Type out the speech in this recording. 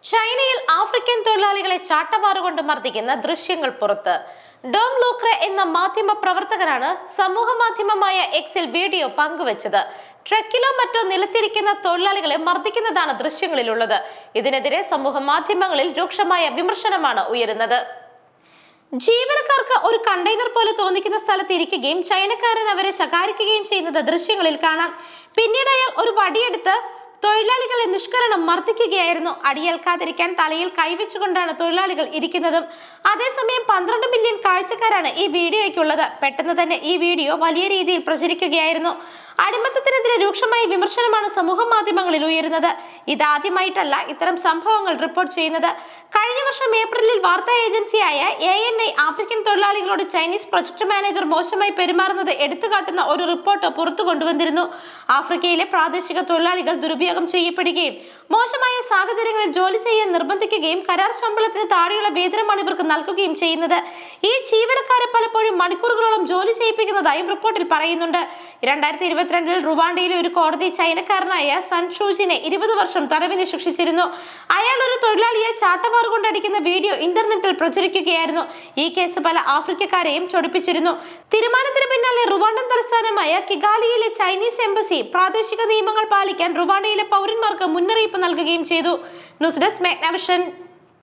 ചൈനയിൽ ആഫ്രിക്കൻ തൊഴിലാളികളെ ചാട്ടവാറുകൊണ്ട് മർദ്ദിക്കുന്ന ദൃശ്യങ്ങൾ പുറത്ത് ഡോം ലൂക്രെ എന്ന മാധ്യമ പ്രവർത്തകനാണ് സമൂഹ മാധ്യമമായ എക്സിൽ വീഡിയോ പങ്കുവച്ചത് ട്രക്കിലോ മറ്റോ നിലത്തിരിക്കുന്ന തൊഴിലാളികളെ മർദ്ദിക്കുന്നതാണ് ദൃശ്യങ്ങളിലുള്ളത് ഇതിനെതിരെ സമൂഹ മാധ്യമങ്ങളിൽ രൂക്ഷമായ വിമർശനമാണ് ഉയരുന്നത് ജീവനക്കാർക്ക് ഒരു കണ്ടെയ്നർ പോലെ തോന്നിക്കുന്ന സ്ഥലത്ത് ഇരിക്കുകയും ചൈനക്കാരൻ അവരെ ശകാരിക്കുകയും ചെയ്യുന്നത് ദൃശ്യങ്ങളിൽ കാണാം പിന്നീട് അയാൾ ഒരു വടിയെടുത്ത് തൊഴിലാളികളെ നിഷ്കരണം മർദ്ദിക്കുകയായിരുന്നു അടിയേൽക്കാതിരിക്കാൻ തലയിൽ കൈവച്ചുകൊണ്ടാണ് തൊഴിലാളികൾ ഇരിക്കുന്നതും അതേസമയം പന്ത്രണ്ട് മില്യൺ കാഴ്ചക്കാരാണ് ഈ വീഡിയോയ്ക്കുള്ളത് പെട്ടെന്ന് തന്നെ ഈ വീഡിയോ വലിയ രീതിയിൽ പ്രചരിക്കുകയായിരുന്നു അടിമത്തത്തിനെതിരെ രൂക്ഷമായ വിമർശനമാണ് സമൂഹ മാധ്യമങ്ങളിൽ ഉയരുന്നത് ഇതാദ്യമായിട്ടല്ല ഇത്തരം സംഭവങ്ങൾ റിപ്പോർട്ട് ചെയ്യുന്നത് കഴിഞ്ഞ വർഷം ഏപ്രിലിൽ വാർത്താ ഏജൻസിയായ എ എൻ ഐ ആഫ്രിക്കൻ തൊഴിലാളികളോട് ചൈനീസ് പ്രൊജക്ട് മാനേജർ മോശമായി പെരുമാറുന്നത് എടുത്തുകാട്ടുന്ന ഒരു റിപ്പോർട്ട് പുറത്തു കൊണ്ടുവന്നിരുന്നു ആഫ്രിക്കയിലെ പ്രാദേശിക തൊഴിലാളികൾ ദുരുപയോഗം ചെയ്യപ്പെടുകയും മോശമായ സാഹചര്യങ്ങളിൽ ജോലി ചെയ്യാൻ നിർബന്ധിക്കുകയും കരാർ ശമ്പളത്തിന് താഴെയുള്ള വേതനമാണ് ഇവർക്ക് നൽകുകയും ചെയ്യുന്നത് ഈ ജീവനക്കാരെ പലപ്പോഴും മണിക്കൂറുകളോളം ജോലി ചെയ്യിപ്പിക്കുന്നതായും റിപ്പോർട്ടിൽ പറയുന്നുണ്ട് രണ്ടായിരത്തി ഇരുപത്തിരണ്ടിൽ റുവാണ്ടയിലെ ഒരു കോടതി ചൈനക്കാരനായ സൺ ഷൂജിനെ ഇരുപത് വർഷം തടവിന് ശിക്ഷിച്ചിരുന്നു അയാൾ ഒരു തൊഴിലാളിയെ ചാട്ടവാറ് കൊണ്ടടിക്കുന്ന വീഡിയോ ഇന്റർനെറ്റിൽ പ്രചരിക്കുകയായിരുന്നു ഈ കേസ് പല ആഫ്രിക്കക്കാരെയും ചൊടിപ്പിച്ചിരുന്നു തീരുമാനത്തിന് പിന്നാലെ റുവാണ്ടൻ തലസ്ഥാനമായ കിഗാലിയിലെ ചൈനീസ് എംബസി പ്രാദേശിക നിയമങ്ങൾ പാലിക്കാൻ റുവാണ്ടയിലെ പൗരന്മാർക്ക് മുന്നറിയിപ്പ് നൽകുകയും ചെയ്തു ന്യൂസ് ഡെസ്ക് മാഗ്നവിഷൻ